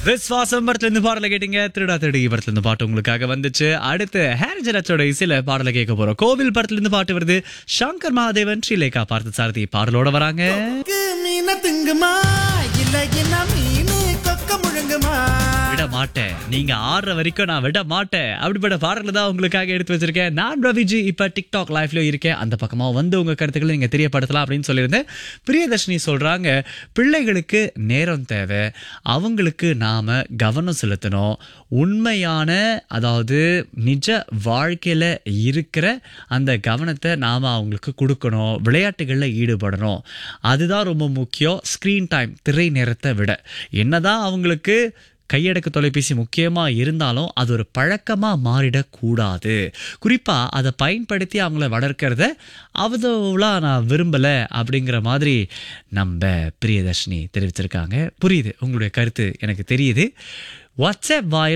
விஸ்வாசம் படத்துல இருந்து பாடல கேட்டீங்க திருடா திருடி படத்துல இருந்து பாட்டு உங்களுக்காக வந்துச்சு அடுத்து ஹேரிஜரச்சோட இசையில பாடல கேட்க போறோம் கோவில் படத்துல இருந்து பாட்டு வருது சங்கர் மகாதேவன் ஸ்ரீலேகா பார்த்து சாரதி பாடலோட வராங்க கொக்கு மீன திங்குமா இல்ல என்ன மீன் கொக்க முழுங்குமா விட மாட்டேன் நீங்க ஆடுற வரைக்கும் நான் விட மாட்டேன் அப்படிப்பட்ட பாடல்கள் தான் உங்களுக்காக எடுத்து வச்சிருக்கேன் நான் ரவிஜி இப்ப டிக்டாக் லைஃப்ல இருக்கேன் அந்த பக்கமா வந்து உங்க கருத்துக்களை நீங்க தெரியப்படுத்தலாம் அப்படின்னு சொல்லியிருந்தேன் பிரியதர்ஷினி சொல்றாங்க பிள்ளைகளுக்கு நேரம் தேவை அவங்களுக்கு நாம கவனம் செலுத்தணும் உண்மையான அதாவது நிஜ வாழ்க்கையில இருக்கிற அந்த கவனத்தை நாம அவங்களுக்கு கொடுக்கணும் விளையாட்டுகள்ல ஈடுபடணும் அதுதான் ரொம்ப முக்கியம் ஸ்கிரீன் டைம் திரை நேரத்தை விட என்னதான் அவங்களுக்கு கையடக்கு தொலைபேசி முக்கியமாக இருந்தாலும் அது ஒரு பழக்கமாக மாறிடக்கூடாது குறிப்பாக அதை பயன்படுத்தி அவங்கள வளர்க்கறத அவ்வளோலாம் நான் விரும்பலை அப்படிங்கிற மாதிரி நம்ம பிரியதர்ஷினி தெரிவிச்சிருக்காங்க புரியுது உங்களுடைய கருத்து எனக்கு தெரியுது வாட்ஸ்அப் வாயில்